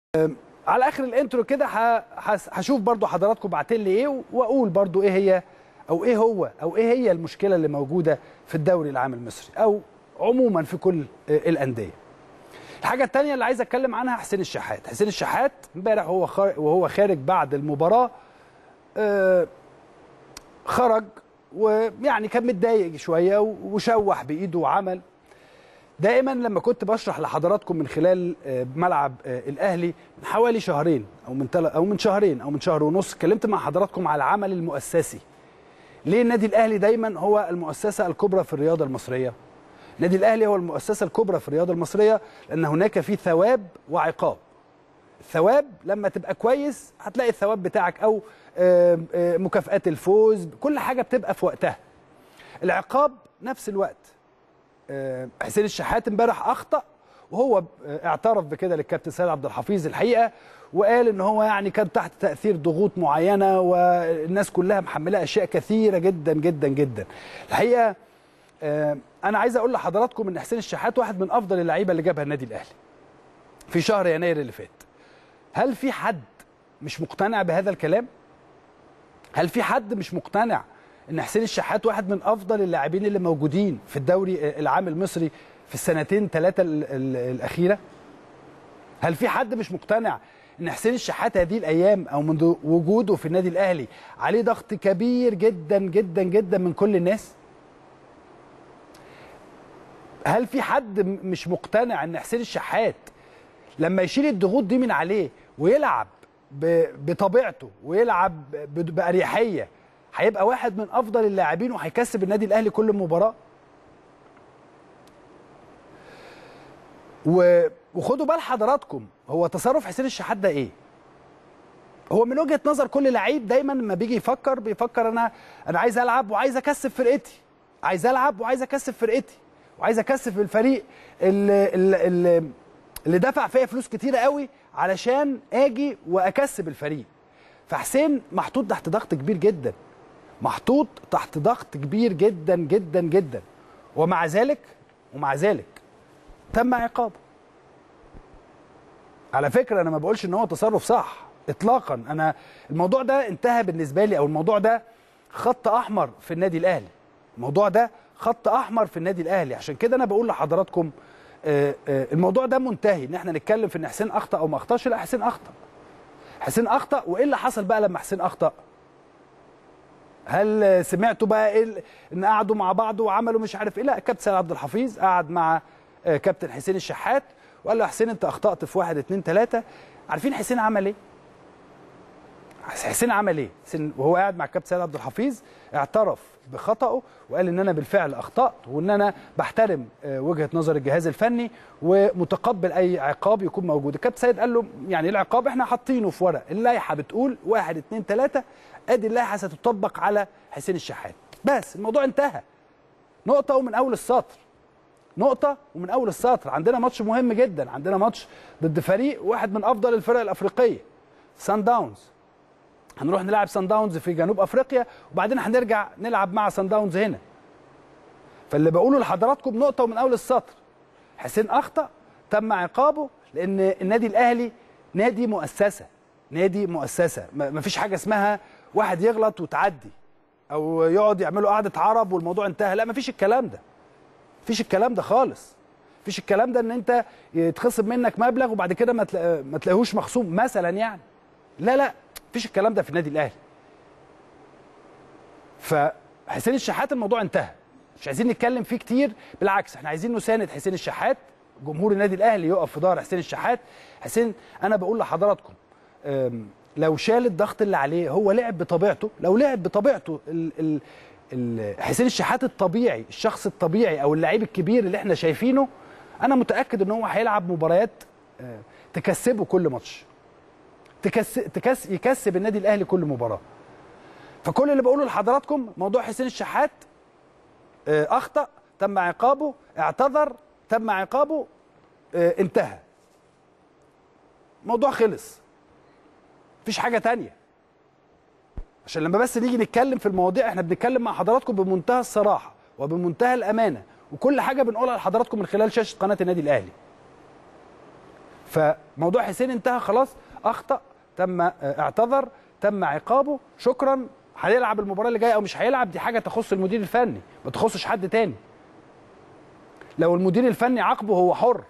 على اخر الانترو كده ه- هس- هشوف برضو حضراتكم بعتين لي ايه واقول برضو ايه هي او ايه هو او ايه هي المشكله اللي موجوده في الدوري العام المصري او عموما في كل آه، الانديه الحاجه الثانيه اللي عايز اتكلم عنها حسين الشحات حسين الشحات امبارح وهو خارج وهو خارج بعد المباراه آه، خرج ويعني كان متضايق شويه وشوح بايده وعمل دائما لما كنت بشرح لحضراتكم من خلال آه، ملعب آه، الاهلي من حوالي شهرين او من تل... او من شهرين او من شهر ونص اتكلمت مع حضراتكم على العمل المؤسسي ليه النادي الاهلي دايما هو المؤسسه الكبرى في الرياضه المصريه النادي الاهلي هو المؤسسه الكبرى في الرياضه المصريه لان هناك في ثواب وعقاب الثواب لما تبقى كويس هتلاقي الثواب بتاعك او آه، آه، مكافآت الفوز كل حاجه بتبقى في وقتها العقاب نفس الوقت آه، حسين الشحات امبارح اخطا وهو آه، اعترف بكده للكابتن سيد عبد الحفيظ الحقيقه وقال ان هو يعني كان تحت تاثير ضغوط معينه والناس كلها محمله اشياء كثيره جدا جدا جدا الحقيقه آه، انا عايز اقول لحضراتكم ان حسين الشحات واحد من افضل اللعيبه اللي جابها النادي الاهلي في شهر يناير اللي فات هل في حد مش مقتنع بهذا الكلام هل في حد مش مقتنع ان حسين الشحات واحد من افضل اللاعبين اللي موجودين في الدوري العام المصري في السنتين ثلاثه الاخيره هل في حد مش مقتنع ان حسين الشحات هذه الايام او منذ وجوده في النادي الاهلي عليه ضغط كبير جدا جدا جدا من كل الناس هل في حد م- مش مقتنع ان حسين الشحات لما يشيل الضغوط دي من عليه ويلعب ب- بطبيعته ويلعب ب- بأريحية هيبقى واحد من أفضل اللاعبين وهيكسب النادي الأهلي كل مباراة و... وخدوا بال حضراتكم هو تصرف حسين الشحات ده ايه؟ هو من وجهه نظر كل لعيب دايما لما بيجي يفكر بيفكر انا انا عايز العب وعايز اكسب فرقتي عايز العب وعايز اكسب فرقتي وعايز اكسب الفريق اللي, اللي, اللي دفع فيا فلوس كتيره قوي علشان اجي واكسب الفريق فحسين محطوط تحت ضغط كبير جدا محطوط تحت ضغط كبير جدا جدا جدا ومع ذلك ومع ذلك تم عقابه على فكره انا ما بقولش ان هو تصرف صح اطلاقا انا الموضوع ده انتهى بالنسبه لي او الموضوع ده خط احمر في النادي الاهلي الموضوع ده خط احمر في النادي الاهلي عشان كده انا بقول لحضراتكم آه، آه، الموضوع ده منتهي ان احنا نتكلم في ان حسين اخطا او ما اخطاش لا حسين اخطا حسين اخطا وايه اللي حصل بقى لما حسين اخطا هل آه، سمعتوا بقى ايه ال- ان قعدوا مع بعض وعملوا مش عارف ايه لا كابتن سيد عبد الحفيظ قعد مع آه، كابتن حسين الشحات وقال له يا حسين انت اخطات في واحد اتنين تلاته عارفين حسين عمل ايه؟ حسين عمل ايه؟ حسين وهو قاعد مع الكابتن سيد عبد الحفيظ اعترف بخطأه وقال ان انا بالفعل اخطأت وان انا بحترم آه، وجهة نظر الجهاز الفني ومتقبل اي عقاب يكون موجود، الكابتن سيد قال له يعني العقاب احنا حاطينه في ورق، اللائحة بتقول واحد اتنين تلاته ادي اللائحة ستطبق على حسين الشحات، بس الموضوع انتهى. نقطة ومن اول السطر. نقطة ومن أول السطر عندنا ماتش مهم جدا عندنا ماتش ضد فريق واحد من أفضل الفرق الأفريقية سان داونز هنروح نلعب سان داونز في جنوب أفريقيا وبعدين هنرجع نلعب مع سان داونز هنا فاللي بقوله لحضراتكم نقطة ومن أول السطر حسين أخطأ تم عقابه لأن النادي الأهلي نادي مؤسسة نادي مؤسسة ما ما فيش حاجة اسمها واحد يغلط وتعدي أو يقعد يعملوا قعدة عرب والموضوع انتهى لا ما فيش الكلام ده مفيش الكلام ده خالص مفيش الكلام ده ان انت يتخصم منك مبلغ وبعد كده ما تلا- ما تلاقيهوش مخصوم مثلا يعني لا لا مفيش الكلام ده في النادي الاهلي فحسين الشحات الموضوع انتهى مش عايزين نتكلم فيه كتير بالعكس احنا عايزين نساند حسين الشحات جمهور النادي الاهلي يقف في ظهر حسين الشحات حسين انا بقول لحضراتكم أم، لو شال الضغط اللي عليه هو لعب بطبيعته لو لعب بطبيعته ال ال ال حسين الشحات الطبيعي الشخص الطبيعي او اللعيب الكبير اللي احنا شايفينه انا متاكد ان هو هيلعب مباريات آه، تكسبه كل ماتش تكس تكس يكسب النادي الاهلي كل مباراه فكل اللي بقوله لحضراتكم موضوع حسين الشحات آه، اخطا تم عقابه اعتذر تم عقابه آه، انتهى موضوع خلص مفيش حاجه تانية عشان لما بس نيجي نتكلم في المواضيع احنا بنتكلم مع حضراتكم بمنتهى الصراحه وبمنتهى الامانه وكل حاجه بنقولها لحضراتكم من خلال شاشه قناه النادي الاهلي فموضوع حسين انتهى خلاص اخطا تم آه، اعتذر تم عقابه شكرا هيلعب المباراه اللي جايه او مش هيلعب دي حاجه تخص المدير الفني ما تخصش حد تاني لو المدير الفني عاقبه هو حر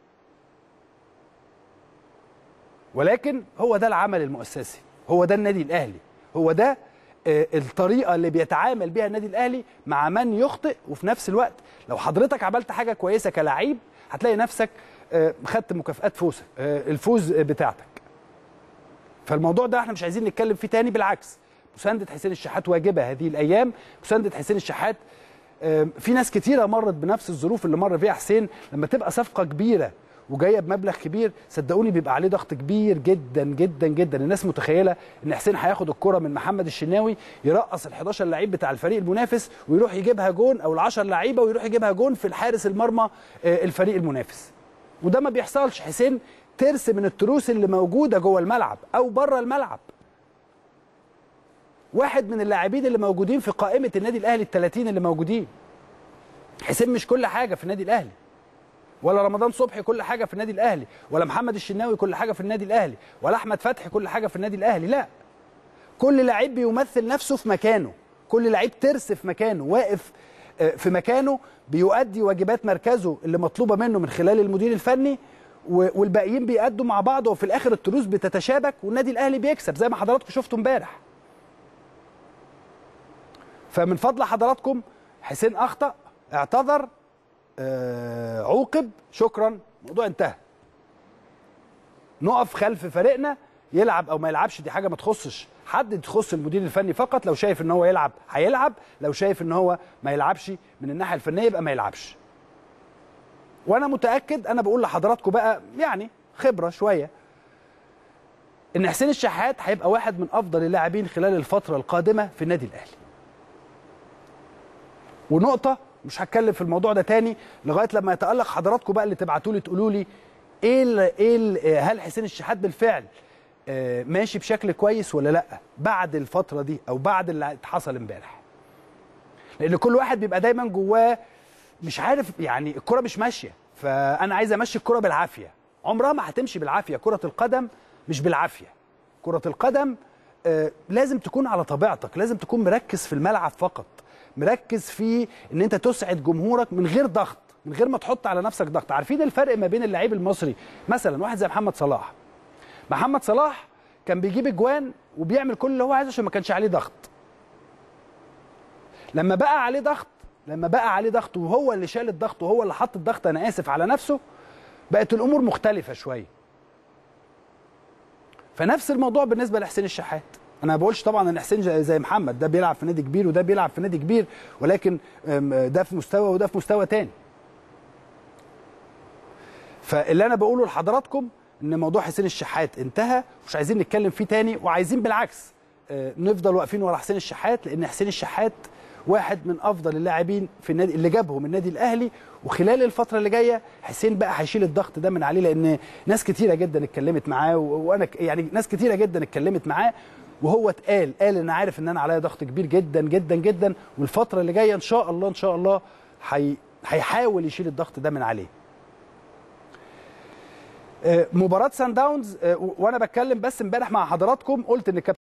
ولكن هو ده العمل المؤسسي هو ده النادي الاهلي هو ده آه، الطريقه اللي بيتعامل بيها النادي الاهلي مع من يخطئ وفي نفس الوقت لو حضرتك عملت حاجه كويسه كلاعب هتلاقي نفسك آه، خدت مكافئات فوزك آه، الفوز بتاعتك فالموضوع ده احنا مش عايزين نتكلم فيه تاني بالعكس مسانده حسين الشحات واجبه هذه الايام مسانده حسين الشحات آم، في ناس كتيره مرت بنفس الظروف اللي مر فيها حسين لما تبقى صفقه كبيره وجايه بمبلغ كبير صدقوني بيبقى عليه ضغط كبير جدا جدا جدا الناس متخيله ان حسين هياخد الكره من محمد الشناوي يرقص ال 11 لعيب بتاع الفريق المنافس ويروح يجيبها جون او ال 10 لعيبه ويروح يجيبها جون في الحارس المرمى آه، الفريق المنافس وده ما بيحصلش حسين ترس من التروس اللي موجوده جوه الملعب او بره الملعب واحد من اللاعبين اللي موجودين في قائمه النادي الاهلي ال 30 اللي موجودين حسين مش كل حاجه في النادي الاهلي ولا رمضان صبحي كل حاجه في النادي الاهلي ولا محمد الشناوي كل حاجه في النادي الاهلي ولا احمد فتحي كل حاجه في النادي الاهلي لا كل لعيب بيمثل نفسه في مكانه كل لعيب ترس في مكانه واقف آه، في مكانه بيؤدي واجبات مركزه اللي مطلوبه منه من خلال المدير الفني و- والباقيين بيأدوا مع بعض وفي الاخر التروس بتتشابك والنادي الاهلي بيكسب زي ما حضراتكم شفتوا امبارح فمن فضل حضراتكم حسين اخطا اعتذر آه، عوقب شكرا الموضوع انتهى نقف خلف فريقنا يلعب او ما يلعبش دي حاجه ما تخصش حد تخص المدير الفني فقط لو شايف ان هو يلعب هيلعب لو شايف ان هو ما يلعبش من الناحيه الفنيه يبقى ما يلعبش وانا متاكد انا بقول لحضراتكم بقى يعني خبره شويه ان حسين الشحات هيبقى واحد من افضل اللاعبين خلال الفتره القادمه في النادي الاهلي ونقطه مش هتكلم في الموضوع ده تاني لغايه لما يتالق حضراتكم بقى اللي تبعتوا لي تقولوا لي ايه ال ايه ال هل حسين الشحات بالفعل آه، ماشي بشكل كويس ولا لا بعد الفتره دي او بعد اللي حصل امبارح لان كل واحد بيبقى دايما جواه مش عارف يعني الكره مش ماشيه فانا عايز امشي الكره بالعافيه عمرها ما هتمشي بالعافيه كره القدم مش بالعافيه كره القدم آه، لازم تكون على طبيعتك لازم تكون مركز في الملعب فقط مركز في ان انت تسعد جمهورك من غير ضغط من غير ما تحط على نفسك ضغط عارفين الفرق ما بين اللعيب المصري مثلا واحد زي محمد صلاح محمد صلاح كان بيجيب اجوان وبيعمل كل اللي هو عايزه عشان ما كانش عليه ضغط لما بقى عليه ضغط لما بقى عليه ضغط وهو اللي شال الضغط وهو اللي حط الضغط انا اسف على نفسه بقت الامور مختلفه شويه فنفس الموضوع بالنسبه لحسين الشحات انا ما بقولش طبعا ان حسين زي- زي محمد ده بيلعب في نادي كبير وده بيلعب في نادي كبير ولكن أم، ده في مستوى وده في مستوى تاني فاللي انا بقوله لحضراتكم ان موضوع حسين الشحات انتهى مش عايزين نتكلم فيه تاني وعايزين بالعكس آه، نفضل واقفين ورا حسين الشحات لان حسين الشحات واحد من افضل اللاعبين في النادي اللي جابهم النادي الاهلي وخلال الفتره اللي جايه حسين بقى هيشيل الضغط ده من عليه لان ناس كتيره جدا اتكلمت معاه و- وانا ك- يعني ناس كتيره جدا اتكلمت معاه وهو اتقال قال انا عارف ان انا عليا ضغط كبير جدا جدا جدا والفتره اللي جايه ان شاء الله ان شاء الله هي- هيحاول يشيل الضغط ده من عليه آه، مباراه سان داونز آه، و- وانا بتكلم بس امبارح مع حضراتكم قلت ان كابتن